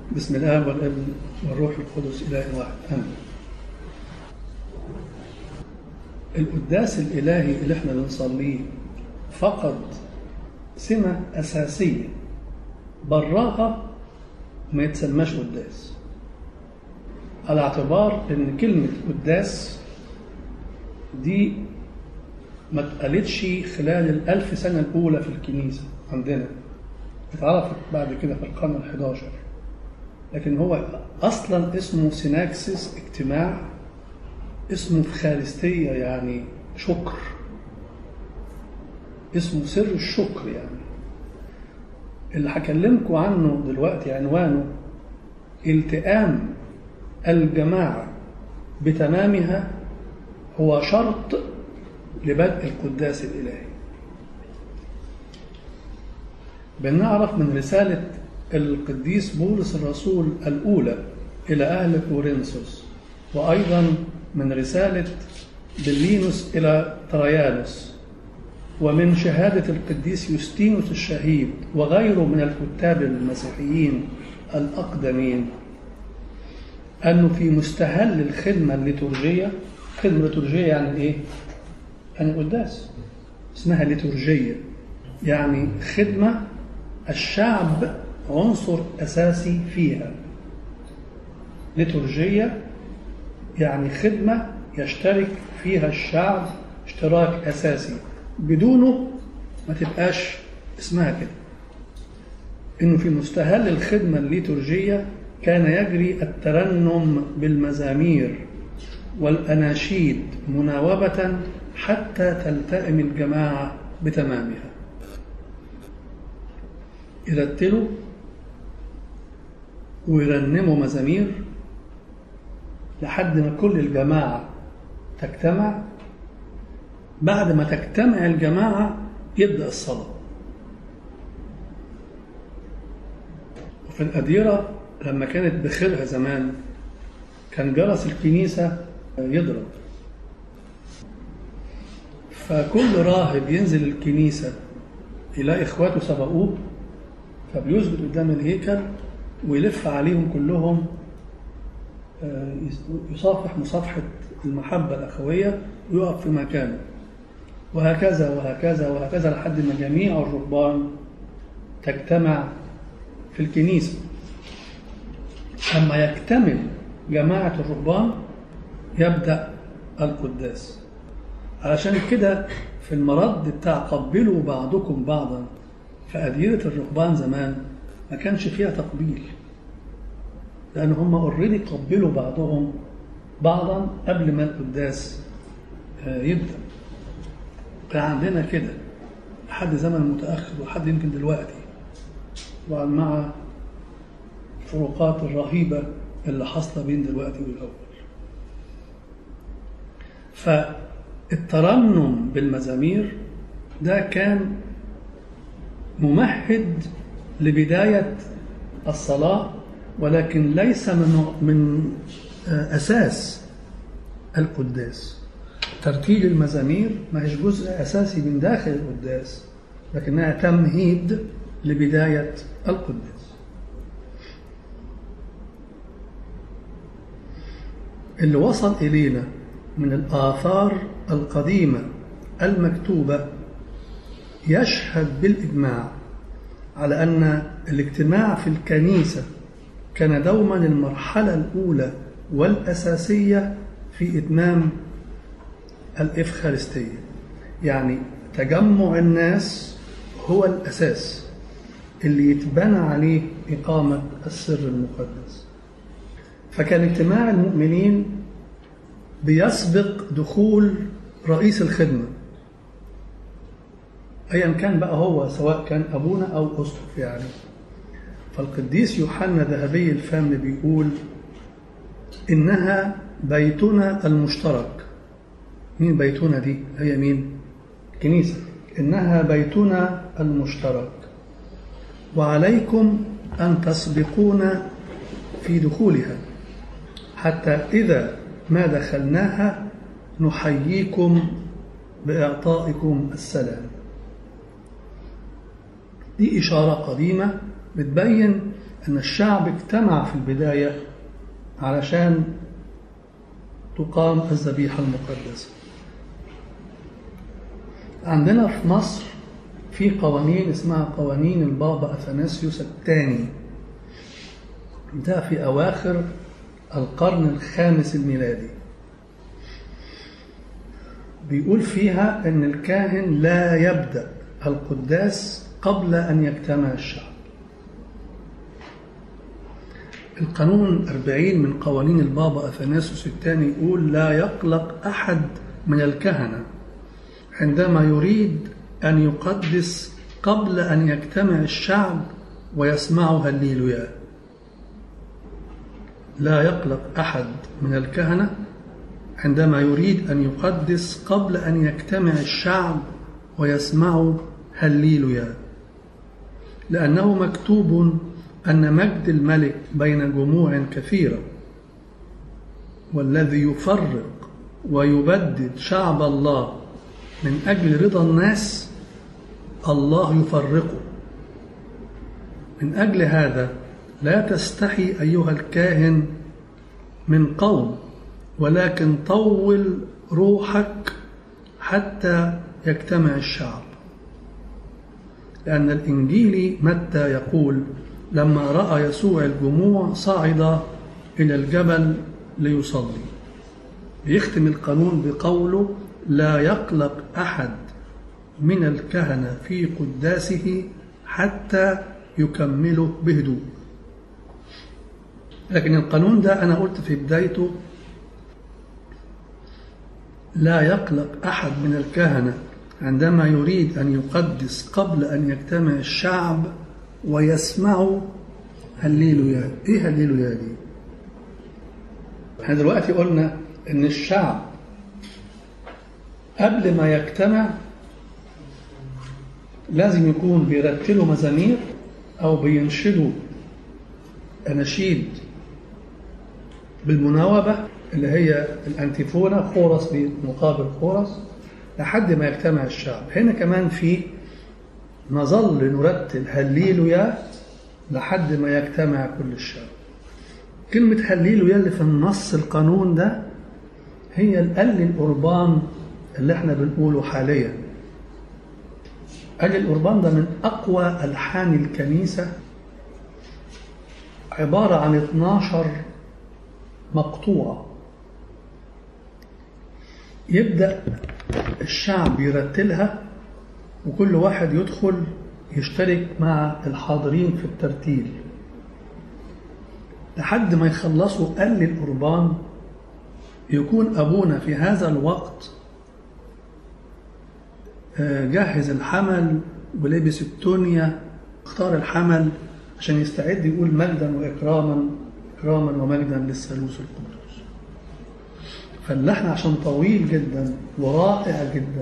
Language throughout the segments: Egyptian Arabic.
بسم الله والابن والروح القدس إله واحد آمين القداس الإلهي اللي احنا بنصليه فقد سمة أساسية براها ما يتسماش قداس على اعتبار ان كلمة قداس دي ما اتقالتش خلال الألف سنة الأولى في الكنيسة عندنا اتعرفت بعد كده في القرن الحداشر لكن هو أصلا اسمه سيناكسس اجتماع اسمه فخارستية يعني شكر اسمه سر الشكر يعني اللي هكلمكم عنه دلوقتي عنوانه التئام الجماعة بتمامها هو شرط لبدء القداس الإلهي بنعرف من رسالة القديس بولس الرسول الأولى إلى أهل كورنثوس وأيضا من رسالة بلينوس إلى تريانوس ومن شهادة القديس يوستينوس الشهيد وغيره من الكتاب المسيحيين الأقدمين أنه في مستهل الخدمة الليتورجية خدمة ليتورجية يعني إيه؟ يعني قداس اسمها ليتورجية يعني خدمة الشعب عنصر أساسي فيها ليتورجية يعني خدمة يشترك فيها الشعب اشتراك أساسي بدونه ما تبقاش اسمها كده إنه في مستهل الخدمة الليتورجية كان يجري الترنم بالمزامير والأناشيد مناوبة حتى تلتئم الجماعة بتمامها يرتلوا ويرنموا مزامير لحد ما كل الجماعة تجتمع بعد ما تجتمع الجماعة يبدأ الصلاة وفي الأديرة لما كانت بخيرها زمان كان جرس الكنيسة يضرب فكل راهب ينزل الكنيسة يلاقي إخواته سبقوه فبيسجد قدام الهيكل ويلف عليهم كلهم يصافح مصافحة المحبة الأخوية ويقف في مكانه وهكذا وهكذا وهكذا لحد ما جميع الرهبان تجتمع في الكنيسة أما يكتمل جماعة الرهبان يبدأ القداس علشان كده في المرد بتاع قبلوا بعضكم بعضا في أديرة الرهبان زمان ما كانش فيها تقبيل لأن هم اوريدي قبلوا بعضهم بعضا قبل ما القداس يبدأ كان عندنا كده لحد زمن متأخر وحد يمكن دلوقتي طبعا مع الفروقات الرهيبة اللي حاصلة بين دلوقتي والأول فالترنم بالمزامير ده كان ممهد لبداية الصلاة ولكن ليس من من أساس القداس ترتيل المزامير ما هيش جزء أساسي من داخل القداس لكنها تمهيد لبداية القداس اللي وصل إلينا من الآثار القديمة المكتوبة يشهد بالإجماع على أن الاجتماع في الكنيسة كان دوما المرحلة الأولى والأساسية في إتمام الإفخارستية يعني تجمع الناس هو الأساس اللي يتبنى عليه إقامة السر المقدس فكان اجتماع المؤمنين بيسبق دخول رئيس الخدمة أيا كان بقى هو سواء كان أبونا أو أسقف يعني فالقديس يوحنا ذهبي الفم بيقول إنها بيتنا المشترك مين بيتنا دي هي مين كنيسة إنها بيتنا المشترك وعليكم أن تسبقونا في دخولها حتى إذا ما دخلناها نحييكم بإعطائكم السلام دي إشارة قديمة بتبين أن الشعب اجتمع في البداية علشان تقام الذبيحة المقدسة عندنا في مصر في قوانين اسمها قوانين البابا أثناسيوس الثاني ده في أواخر القرن الخامس الميلادي بيقول فيها أن الكاهن لا يبدأ القداس قبل أن يجتمع الشعب القانون 40 من قوانين البابا أثناسيوس الثاني يقول لا يقلق أحد من الكهنة عندما يريد أن يقدس قبل أن يجتمع الشعب ويسمعوا هليلويا لا يقلق أحد من الكهنة عندما يريد أن يقدس قبل أن يجتمع الشعب ويسمعوا هليلويا لأنه مكتوب أن مجد الملك بين جموع كثيرة والذي يفرق ويبدد شعب الله من أجل رضا الناس الله يفرقه من أجل هذا لا تستحي أيها الكاهن من قوم ولكن طول روحك حتى يجتمع الشعب لأن الإنجيل متى يقول لما رأى يسوع الجموع صعد إلى الجبل ليصلي بيختم القانون بقوله لا يقلق أحد من الكهنة في قداسه حتى يكمله بهدوء لكن القانون ده أنا قلت في بدايته لا يقلق أحد من الكهنة عندما يريد أن يقدس قبل أن يجتمع الشعب ويسمعوا هليلويا إيه هليلويا دي؟ احنا دلوقتي قلنا إن الشعب قبل ما يجتمع لازم يكون بيرتلوا مزامير أو بينشدوا أناشيد بالمناوبة اللي هي الأنتيفونا خورس مقابل خورس لحد ما يجتمع الشعب هنا كمان في نظل نرتل هليلويا لحد ما يجتمع كل الشعب كلمة هليلويا اللي في النص القانون ده هي القل القربان اللي احنا بنقوله حاليا قال القربان ده من أقوى ألحان الكنيسة عبارة عن 12 مقطوعة يبدأ الشعب يرتلها وكل واحد يدخل يشترك مع الحاضرين في الترتيل لحد ما يخلصوا قل القربان يكون أبونا في هذا الوقت جهز الحمل ولبس التونيا اختار الحمل عشان يستعد يقول مجدا وإكراما إكراما ومجدا للثالوث القدوس فاللحن عشان طويل جدا ورائع جدا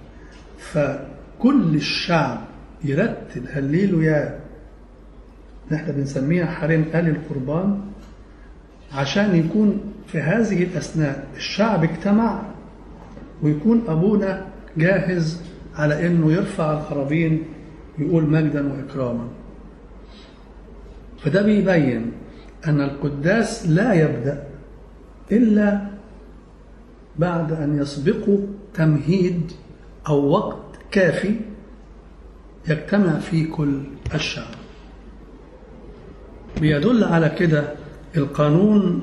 فكل الشعب يرتل هليلويا اللي احنا بنسميها حريم آل القربان عشان يكون في هذه الأثناء الشعب اجتمع ويكون أبونا جاهز على أنه يرفع الخرابين يقول مجدا وإكراما فده بيبين أن القداس لا يبدأ إلا بعد أن يسبقه تمهيد أو وقت كافي يجتمع فيه كل الشعب بيدل على كده القانون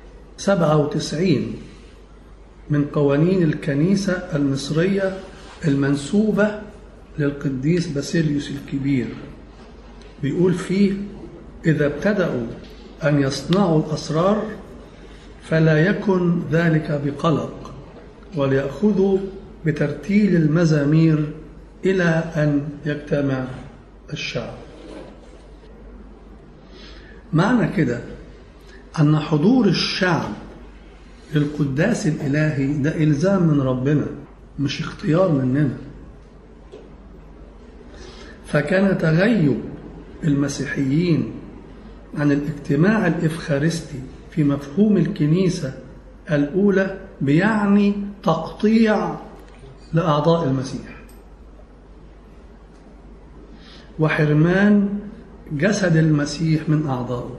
97 من قوانين الكنيسة المصرية المنسوبة للقديس باسيليوس الكبير بيقول فيه إذا ابتدأوا أن يصنعوا الأسرار فلا يكن ذلك بقلق وليأخذوا بترتيل المزامير إلى أن يجتمع الشعب معنى كده أن حضور الشعب للقداس الإلهي ده إلزام من ربنا مش اختيار مننا فكان تغيب المسيحيين عن الاجتماع الإفخارستي في مفهوم الكنيسة الأولى بيعني تقطيع لأعضاء المسيح وحرمان جسد المسيح من أعضائه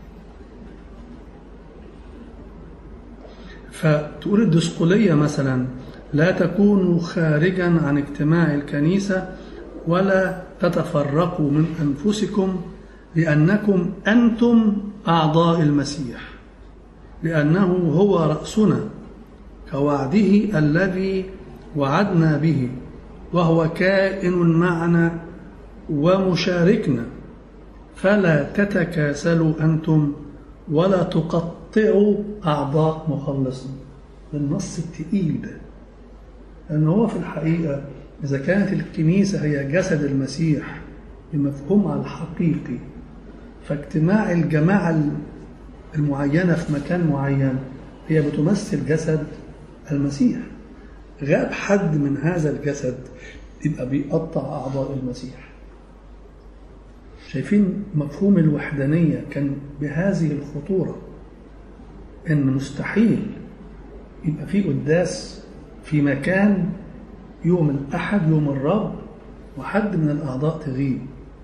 فتقول الدسقلية مثلا لا تكونوا خارجا عن اجتماع الكنيسة ولا تتفرقوا من أنفسكم لأنكم أنتم أعضاء المسيح لأنه هو رأسنا كوعده الذي وعدنا به وهو كائن معنا ومشاركنا فلا تتكاسلوا أنتم ولا تقطعوا أعضاء مخلصنا بالنص التقيل ده لأن هو في الحقيقة إذا كانت الكنيسة هي جسد المسيح بمفهومها الحقيقي فاجتماع الجماعة المعينة في مكان معين هي بتمثل جسد المسيح غاب حد من هذا الجسد يبقى بيقطع أعضاء المسيح شايفين مفهوم الوحدانية كان بهذه الخطورة إن مستحيل يبقى في قداس في مكان يوم الأحد يوم الرب وحد من الأعضاء تغيب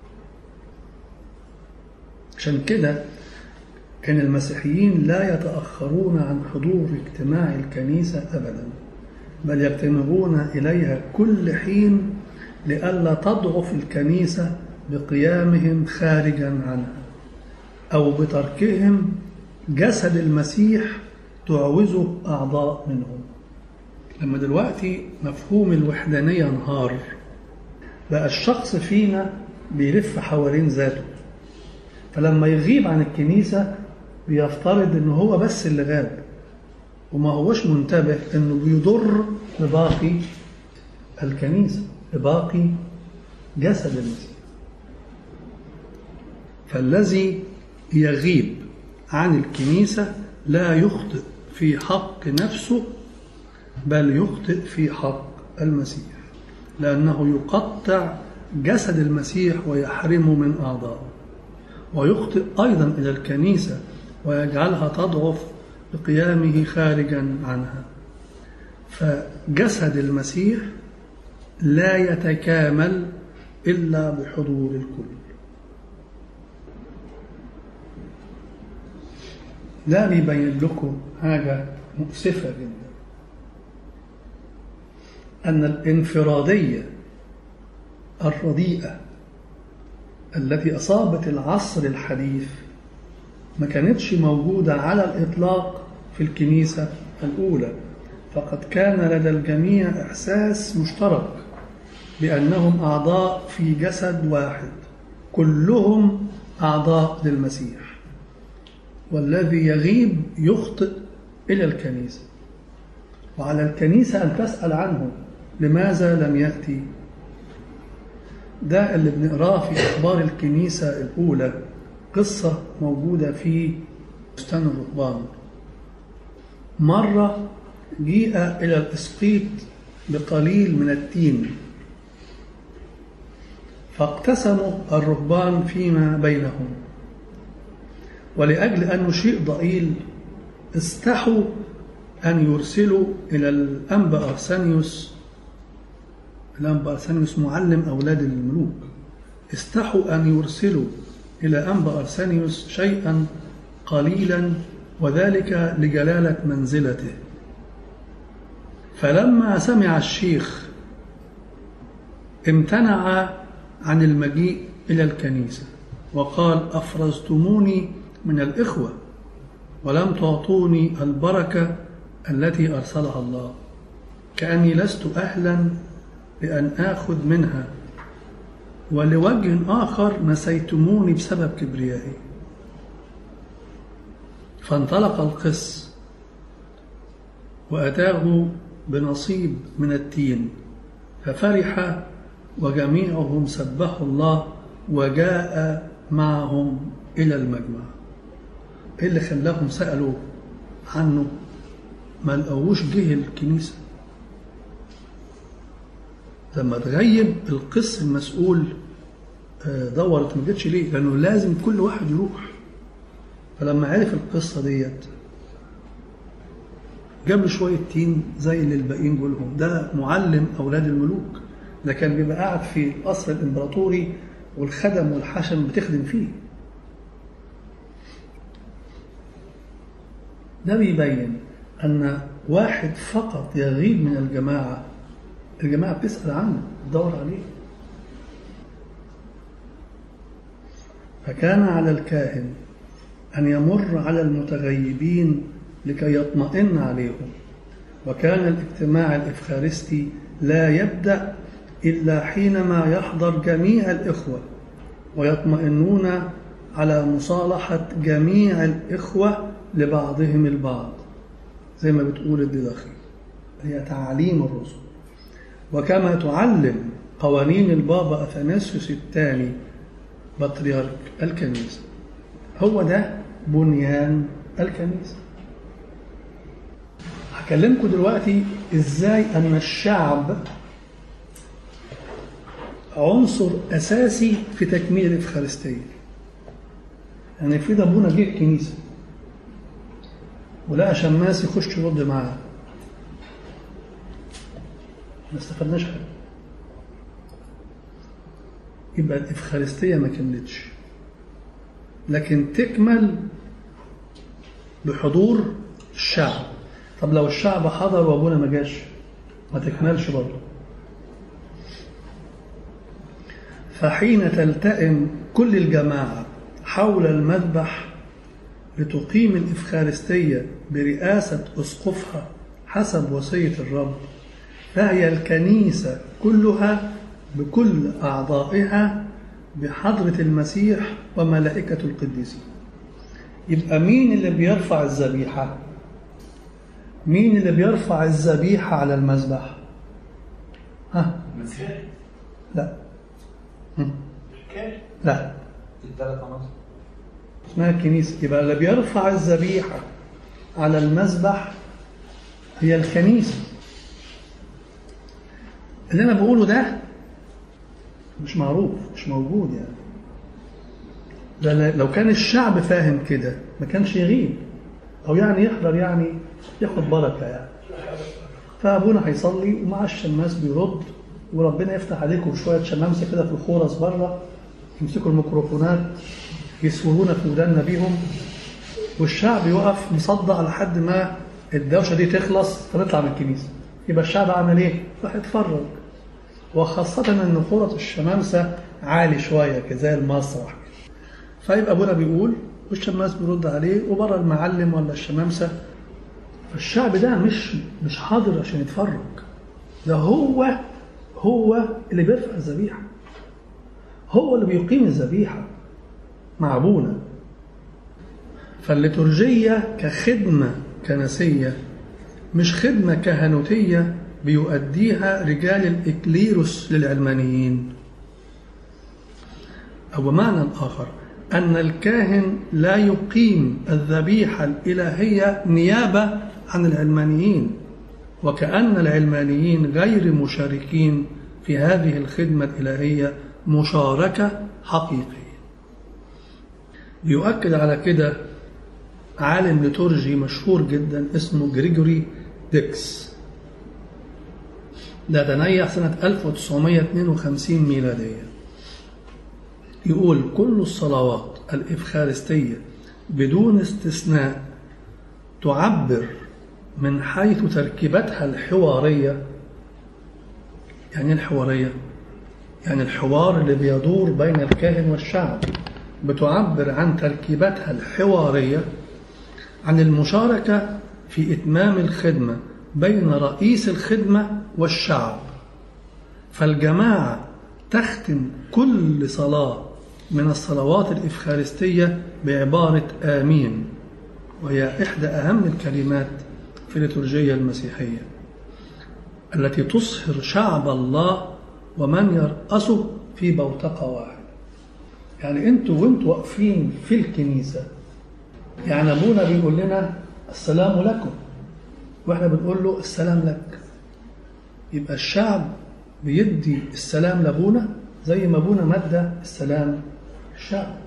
عشان كده كان المسيحيين لا يتأخرون عن حضور اجتماع الكنيسة أبدا بل يجتمعون إليها كل حين لئلا تضعف الكنيسة بقيامهم خارجا عنها أو بتركهم جسد المسيح تعوزه أعضاء منهم لما دلوقتي مفهوم الوحدانية انهار بقى الشخص فينا بيلف حوالين ذاته فلما يغيب عن الكنيسة بيفترض ان هو بس اللي غاب وما هوش منتبه انه بيضر لباقي الكنيسة لباقي جسد المسيح فالذي يغيب عن الكنيسة لا يخطئ في حق نفسه بل يخطئ في حق المسيح لأنه يقطع جسد المسيح ويحرمه من أعضائه ويخطئ أيضا إلى الكنيسة ويجعلها تضعف بقيامه خارجا عنها فجسد المسيح لا يتكامل إلا بحضور الكل ده بيبين لكم حاجة مؤسفة جدا أن الانفرادية الرديئة التي أصابت العصر الحديث ما كانتش موجودة على الإطلاق في الكنيسة الأولى فقد كان لدى الجميع إحساس مشترك بأنهم أعضاء في جسد واحد كلهم أعضاء للمسيح والذي يغيب يخطئ إلى الكنيسة وعلى الكنيسة أن تسأل عنه لماذا لم يأتي ده اللي بنقراه في أخبار الكنيسة الأولى قصة موجودة في بستان الرهبان مرة جيء إلى الإسقيط بقليل من التين فاقتسموا الرهبان فيما بينهم ولأجل أنه شيء ضئيل استحوا أن يرسلوا إلى الأنبا أرسانيوس الأنبا أرسانيوس معلم أولاد الملوك استحوا أن يرسلوا إلى أنبا أرسانيوس شيئا قليلا وذلك لجلالة منزلته فلما سمع الشيخ امتنع عن المجيء إلى الكنيسة وقال أفرزتموني من الإخوة ولم تعطوني البركة التي أرسلها الله كأني لست أهلا بأن آخذ منها ولوجه آخر نسيتموني بسبب كبريائي فانطلق القس وأتاه بنصيب من التين ففرح وجميعهم سبحوا الله وجاء معهم إلى المجمع إيه اللي خلاهم سألوا عنه ما لقوش جه الكنيسة لما تغيب القس المسؤول دورت ما جتش ليه لأنه لازم كل واحد يروح فلما عرف القصة ديت جاب له شوية تين زي اللي الباقيين جولهم ده معلم أولاد الملوك ده كان بيبقى قاعد في القصر الإمبراطوري والخدم والحشم بتخدم فيه ده بيبين أن واحد فقط يغيب من الجماعة الجماعة بتسأل عنه تدور عليه فكان على الكاهن أن يمر على المتغيبين لكي يطمئن عليهم وكان الاجتماع الإفخارستي لا يبدأ إلا حينما يحضر جميع الإخوة ويطمئنون على مصالحة جميع الإخوة لبعضهم البعض زي ما بتقول الديداخي هي تعليم الرسل وكما تعلم قوانين البابا أثناسيوس الثاني بطريرك الكنيسة هو ده بنيان الكنيسة هكلمكم دلوقتي ازاي ان الشعب عنصر اساسي في تكميل الافخارستيه يعني في ابونا جه الكنيسه ولقى شماس يخش يرد معاه ما استفدناش حاجه يبقى الافخارستيه ما كملتش لكن تكمل بحضور الشعب طب لو الشعب حضر وابونا ما جاش ما تكملش برضه فحين تلتئم كل الجماعة حول المذبح لتقيم الإفخارستية برئاسة أسقفها حسب وصية الرب فهي الكنيسة كلها بكل أعضائها بحضرة المسيح وملائكة القديسين يبقى مين اللي بيرفع الذبيحة؟ مين اللي بيرفع الذبيحة على المذبح؟ ها؟ المسيح لا هم. الكاهن لا الثلاث عناصر اسمها الكنيسة يبقى اللي بيرفع الذبيحة على المذبح هي الكنيسة اللي أنا بقوله ده مش معروف مش موجود يعني ده لو كان الشعب فاهم كده ما كانش يغيب أو يعني يحضر يعني ياخد بركة يعني فأبونا هيصلي ومع الشماس بيرد وربنا يفتح عليكم شوية شمامسة كده في الخورس بره يمسكوا الميكروفونات يسورونا في ودانا بيهم والشعب يقف مصدع لحد ما الدوشة دي تخلص فنطلع من الكنيسة يبقى الشعب عمل ايه؟ راح يتفرج وخاصة ان خورة الشمامسة عالي شوية كده زي المسرح فيبقى ابونا بيقول والشماس بيرد عليه وبره المعلم ولا الشمامسة فالشعب ده مش مش حاضر عشان يتفرج ده هو هو اللي بيرفع الذبيحة هو اللي بيقيم الذبيحة مع أبونا فالليتورجية كخدمة كنسية مش خدمة كهنوتية بيؤديها رجال الإكليروس للعلمانيين أو بمعنى آخر أن الكاهن لا يقيم الذبيحة الإلهية نيابة عن العلمانيين وكأن العلمانيين غير مشاركين في هذه الخدمة الإلهية مشاركة حقيقية بيؤكد على كده عالم ليتورجي مشهور جدا اسمه جريجوري ديكس ده تنيح سنة 1952 ميلادية يقول كل الصلوات الإفخارستية بدون استثناء تعبر من حيث تركيبتها الحوارية يعني الحوارية يعني الحوار اللي بيدور بين الكاهن والشعب بتعبر عن تركيبتها الحوارية عن المشاركة في إتمام الخدمة بين رئيس الخدمة والشعب فالجماعة تختم كل صلاة من الصلوات الإفخارستية بعبارة آمين وهي إحدى أهم الكلمات في الليتورجية المسيحية التي تصهر شعب الله ومن يرأسه في بوتقة واحدة يعني انتوا وانتوا واقفين في الكنيسة يعني ابونا بيقول لنا السلام لكم واحنا بنقول له السلام لك يبقى الشعب بيدي السلام لابونا زي ما ابونا مدى السلام للشعب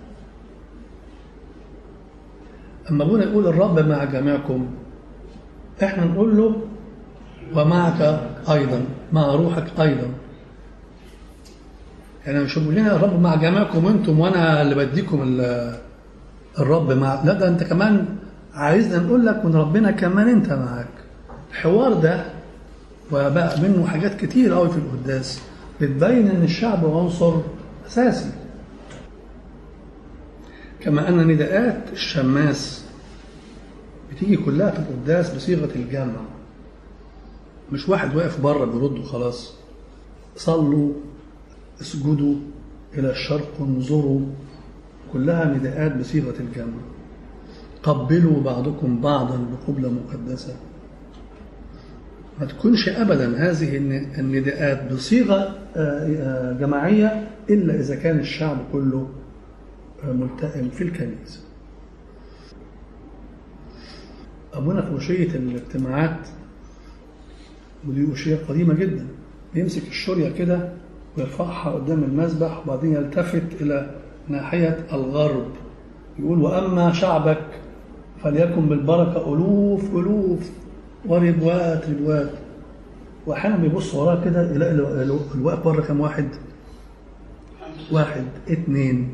اما ابونا يقول الرب مع جميعكم احنا نقول له ومعك ايضا مع روحك ايضا يعني مش بيقول لنا الرب مع جميعكم انتم وانا اللي بديكم ال- الرب مع لا ده انت كمان عايزنا نقول لك من ربنا كمان انت معاك الحوار ده وبقى منه حاجات كتير قوي في القداس بتبين ان الشعب عنصر اساسي كما ان نداءات الشماس بتيجي كلها في القداس بصيغه الجمع مش واحد واقف بره بيرد وخلاص صلوا اسجدوا الى الشرق انظروا كلها نداءات بصيغه الجمع قبلوا بعضكم بعضا بقبله مقدسه ما تكونش ابدا هذه الن- النداءات بصيغه آه، آه، جماعيه الا اذا كان الشعب كله آه، ملتئم في الكنيسه. ابونا في وشيه الاجتماعات ودي وشيه قديمه جدا يمسك الشوريه كده ويرفعها قدام المذبح وبعدين يلتفت الى ناحيه الغرب يقول واما شعبك فليكن بالبركه الوف الوف وربوات ربوات واحيانا بيبص وراه كده يلاقي ال- ال- الواقف بره كام واحد؟ واحد اثنين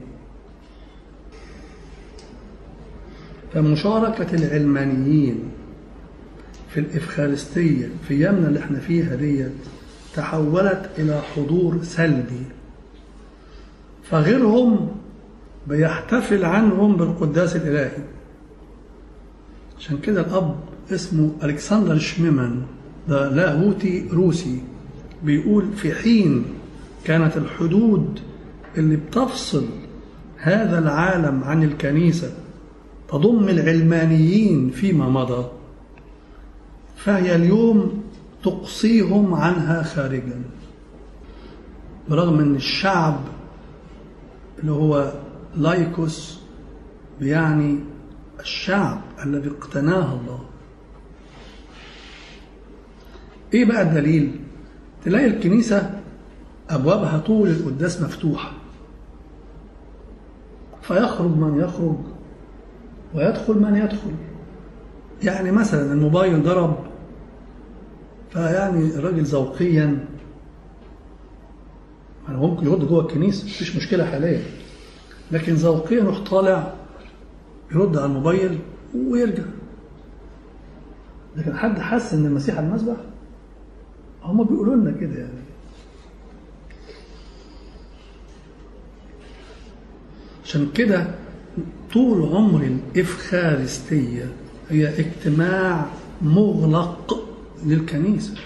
فمشاركة العلمانيين في الإفخارستية في يمنا اللي احنا فيها ديت تحولت إلى حضور سلبي فغيرهم بيحتفل عنهم بالقداس الإلهي عشان كده الأب اسمه ألكسندر شميمان ده لاهوتي روسي بيقول في حين كانت الحدود اللي بتفصل هذا العالم عن الكنيسة تضم العلمانيين فيما مضى فهي اليوم تقصيهم عنها خارجا برغم ان الشعب اللي هو لايكوس بيعني الشعب الذي اقتناه الله ايه بقى الدليل تلاقي الكنيسة أبوابها طول القداس مفتوحة فيخرج من يخرج ويدخل من يدخل يعني مثلا الموبايل ضرب فيعني الراجل ذوقيا يعني هو ممكن يرد جوه الكنيسة مفيش مشكلة حاليا لكن ذوقيا يروح طالع يرد على الموبايل ويرجع لكن حد حس ان المسيح على المسبح هم بيقولوا لنا كده يعني عشان كده طول عمر الإفخارستية هي اجتماع مغلق للكنيسة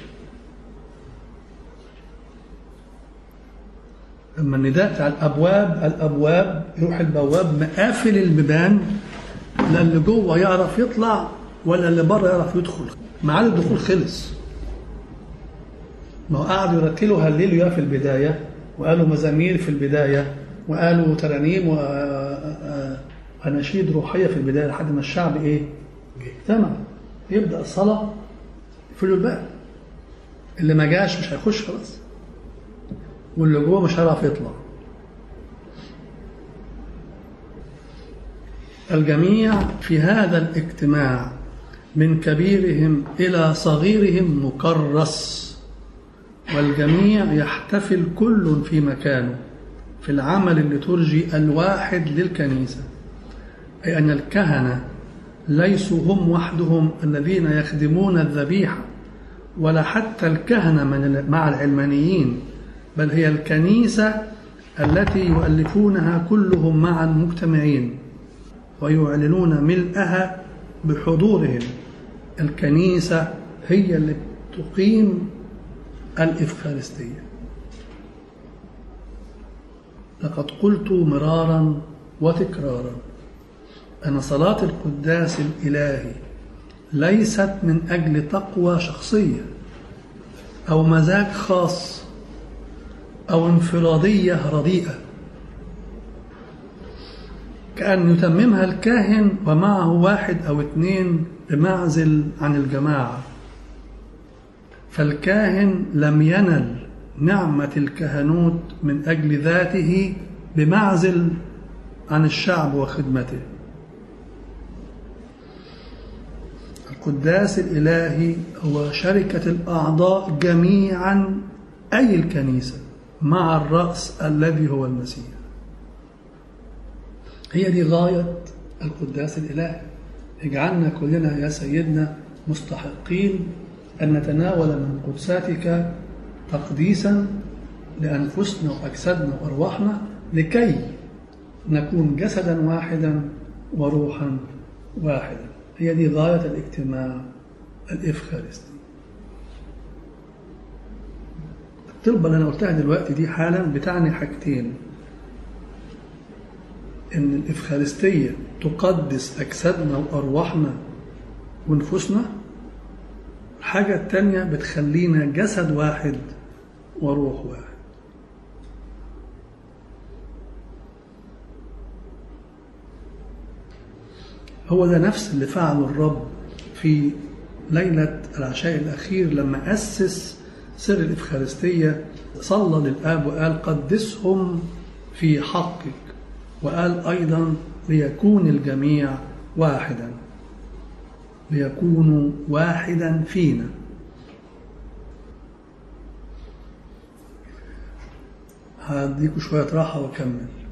لما النداء بتاع الأبواب الأبواب يروح البواب مقافل البيبان لا اللي جوه يعرف يطلع ولا اللي بره يعرف يدخل ميعاد الدخول خلص ما هو قعدوا يرتلوا هللوا في البداية وقالوا مزامير في البداية وقالوا ترانيم وأناشيد روحية في البداية لحد ما الشعب إيه؟ اجتمع يبدأ الصلاة يقفلوا الباب اللي ما جاش مش هيخش خلاص واللي جوه مش هيعرف يطلع الجميع في هذا الاجتماع من كبيرهم إلى صغيرهم مكرس والجميع يحتفل كل في مكانه في العمل الليتورجي الواحد للكنيسة أي أن الكهنة ليسوا هم وحدهم الذين يخدمون الذبيحة ولا حتى الكهنة من مع العلمانيين بل هي الكنيسة التي يؤلفونها كلهم معا مجتمعين ويعلنون ملئها بحضورهم الكنيسة هي اللي تقيم الإفخارستية لقد قلت مرارا وتكرارا أن صلاة القداس الإلهي ليست من أجل تقوى شخصية أو مزاج خاص أو انفرادية رديئة كأن يتممها الكاهن ومعه واحد أو اثنين بمعزل عن الجماعة فالكاهن لم ينل نعمة الكهنوت من أجل ذاته بمعزل عن الشعب وخدمته القداس الإلهي هو شركة الأعضاء جميعا أي الكنيسة مع الرأس الذي هو المسيح هي دي غاية القداس الإلهي اجعلنا كلنا يا سيدنا مستحقين أن نتناول من قدساتك تقديسا لأنفسنا وأجسادنا وأرواحنا لكي نكون جسدا واحدا وروحا واحدا هي دي غاية الاجتماع الإفخارستي الطلبة اللي أنا قلتها دلوقتي دي حالا بتعني حاجتين إن الإفخارستية تقدس أجسادنا وأرواحنا ونفوسنا الحاجة التانية بتخلينا جسد واحد وروح واحد هو ده نفس اللي فعله الرب في ليلة العشاء الأخير لما أسس سر الإفخارستية صلى للآب وقال قدسهم في حقك وقال أيضا ليكون الجميع واحدا ليكونوا واحدا فينا هديكوا شوية راحة وأكمل